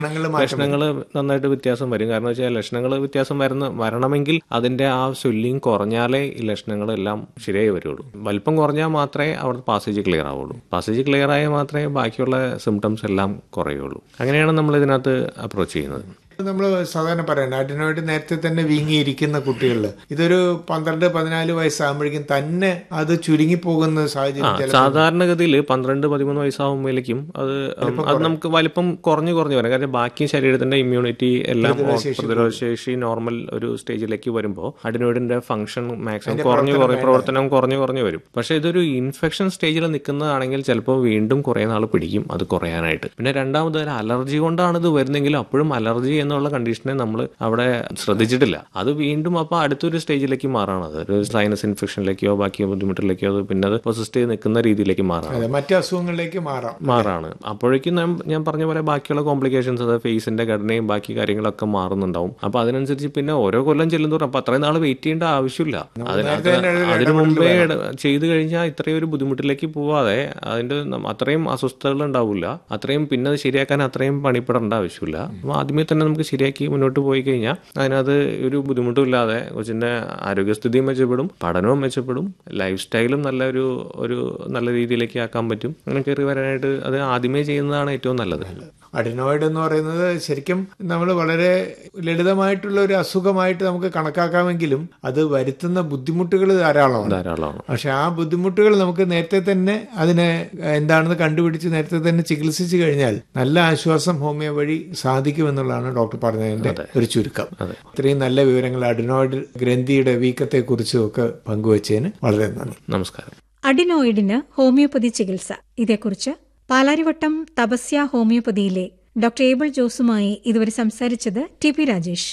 ലക്ഷണങ്ങൾ മാറ്റം ലക്ഷണങ്ങൾ നന്നായിട്ട് വ്യത്യാസം വരും കാരണം വെച്ചാൽ ലക്ഷണങ്ങൾ വ്യത്യാസം വരുന്ന വരണമെങ്കിൽ അതിന്റെ ആ സ്വെല്ലിങ് കുറഞ്ഞാലേ ഈ ലക്ഷണങ്ങളെല്ലാം ശരിയായി വരുള്ളൂ വലിപ്പം കുറഞ്ഞാൽ മാത്രമേ അവിടെ പാസേജ് ക്ലിയർ ആവുള്ളൂ പാസേജ് ക്ലിയർ ആയാൽ മാത്രമേ ബാക്കിയുള്ള സിംറ്റംസ് എല്ലാം കുറയുള്ളൂ അങ്ങനെയാണ് നമ്മൾ ഇതിനകത്ത് അപ്രോച്ച് ചെയ്യുന്നത് നമ്മൾ സാധാരണ പറയുന്നത് അഡിനോയിഡ് നേരത്തെ തന്നെ വീങ്ങിയിരിക്കുന്ന കുട്ടികളിൽ ഇതൊരു പന്ത്രണ്ട് പതിനാല് വയസ്സാകുമ്പോഴേക്കും തന്നെ അത് ചുരുങ്ങി പോകുന്ന സാഹചര്യം ചില സാധാരണഗതിയിൽ പന്ത്രണ്ട് പതിമൂന്ന് വയസ്സാകുമ്പോഴേക്കും അത് അത് നമുക്ക് വലിപ്പം കുറഞ്ഞു കുറഞ്ഞു വരാം കാരണം ബാക്കി ശരീരത്തിന്റെ ഇമ്മ്യൂണിറ്റി എല്ലാം പ്രതിരോധ ശേഷി നോർമൽ ഒരു സ്റ്റേജിലേക്ക് വരുമ്പോൾ അഡിനോയിഡിന്റെ ഫംഗ്ഷൻ മാക്സിമം കുറഞ്ഞു കുറഞ്ഞു പ്രവർത്തനം കുറഞ്ഞു കുറഞ്ഞു വരും പക്ഷേ ഇതൊരു ഇൻഫെക്ഷൻ സ്റ്റേജിൽ നിൽക്കുന്നതാണെങ്കിൽ ചിലപ്പോൾ വീണ്ടും കുറേ നാൾ പിടിക്കും അത് കുറയാനായിട്ട് പിന്നെ രണ്ടാമത് ഒരു അലർജി കൊണ്ടാണ് ഇത് വരുന്നെങ്കിലും അപ്പോഴും അലർജി എന്നുള്ള കണ്ടീഷനെ നമ്മൾ അവിടെ ശ്രദ്ധിച്ചിട്ടില്ല അത് വീണ്ടും അപ്പോൾ അടുത്തൊരു സ്റ്റേജിലേക്ക് മാറാണ് അത് ഒരു സൈനസ് ഇൻഫെക്ഷനിലേക്കോ ബാക്കി ബുദ്ധിമുട്ടിലേക്കോ അത് പിന്നെ അത് പൊസിസ്റ്റ് ചെയ്ത് നിൽക്കുന്ന രീതിയിലേക്ക് മാറാണ് അതെ മറ്റു അസുഖങ്ങളിലേക്ക് മാറാം മാറാണ് അപ്പോഴേക്കും ഞാൻ ഞാൻ പറഞ്ഞ പോലെ ബാക്കിയുള്ള കോംപ്ലിക്കേഷൻസ് അത് ഫേസിന്റെ ഘടനയും ബാക്കി കാര്യങ്ങളൊക്കെ മാറുന്നുണ്ടാവും അപ്പൊ അതിനനുസരിച്ച് പിന്നെ ഓരോ കൊല്ലം ചെല്ലുന്തോറും അപ്പൊ അത്രയും നാൾ വെയിറ്റ് ചെയ്യേണ്ട ആവശ്യമില്ല അതിനകത്ത് അതിനു മുമ്പേ ഇട- ചെയ്തു കഴിഞ്ഞാൽ ഇത്രയും ഒരു ബുദ്ധിമുട്ടിലേക്ക് പോവാതെ അതിന്റെ നം- അത്രയും അസ്വസ്ഥതകൾ ഉണ്ടാവില്ല അത്രയും പിന്നെ അത് ശരിയാക്കാൻ അത്രയും പണിപ്പെടേണ്ട ആവശ്യമില്ല അപ്പൊ ആദ്യമേ തന്നെ നമുക്ക് ശരിയാക്കി മുന്നോട്ട് പോയി കഴിഞ്ഞാൽ അതിനകത്ത് ഒരു ബുദ്ധിമുട്ടും ഇല്ലാതെ കൊച്ചിന്റെ ആരോഗ്യസ്ഥിതിയും മെച്ചപ്പെടും പഠനവും മെച്ചപ്പെടും ലൈഫ് സ്റ്റൈലും നല്ല ഒരു ഒരു നല്ല രീതിയിലേക്ക് ആക്കാൻ പറ്റും അങ്ങനെ കയറി വരാനായിട്ട് അത് ആദ്യമേ ചെയ്യുന്നതാണ് ഏറ്റവും നല്ലത് അഡിനോയിഡ് എന്ന് പറയുന്നത് ശരിക്കും നമ്മൾ വളരെ ലളിതമായിട്ടുള്ള ഒരു അസുഖമായിട്ട് നമുക്ക് കണക്കാക്കാമെങ്കിലും അത് വരുത്തുന്ന ബുദ്ധിമുട്ടുകൾ ധാരാളമാണ് ധാരാളമാണ് പക്ഷെ ആ ബുദ്ധിമുട്ടുകൾ നമുക്ക് നേരത്തെ തന്നെ അതിനെ എന്താണെന്ന് കണ്ടുപിടിച്ച് നേരത്തെ തന്നെ ചികിത്സിച്ചു കഴിഞ്ഞാൽ നല്ല ആശ്വാസം ഹോമിയോ വഴി സാധിക്കുമെന്നുള്ളതാണ് ഡോക്ടർ പറഞ്ഞതിന്റെ ഒരു ചുരുക്കം ഇത്രയും നല്ല വിവരങ്ങൾ അഡിനോയിഡ് ഗ്രന്ഥിയുടെ വീക്കത്തെക്കുറിച്ചും ഒക്കെ പങ്കുവച്ചതിന് വളരെ നന്ദി നമസ്കാരം അഡിനോയിഡിന് ഹോമിയോപ്പതി ചികിത്സ ഇതേക്കുറിച്ച് പാലാരിവട്ടം തപസ്യ ഹോമിയോപ്പതിയിലെ ഡോക്ടർ ഏബിൾ ജോസുമായി ഇതുവരെ സംസാരിച്ചത് T P Rajesh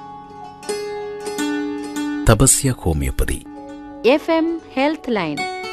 Tapasya homoeopathy F M health line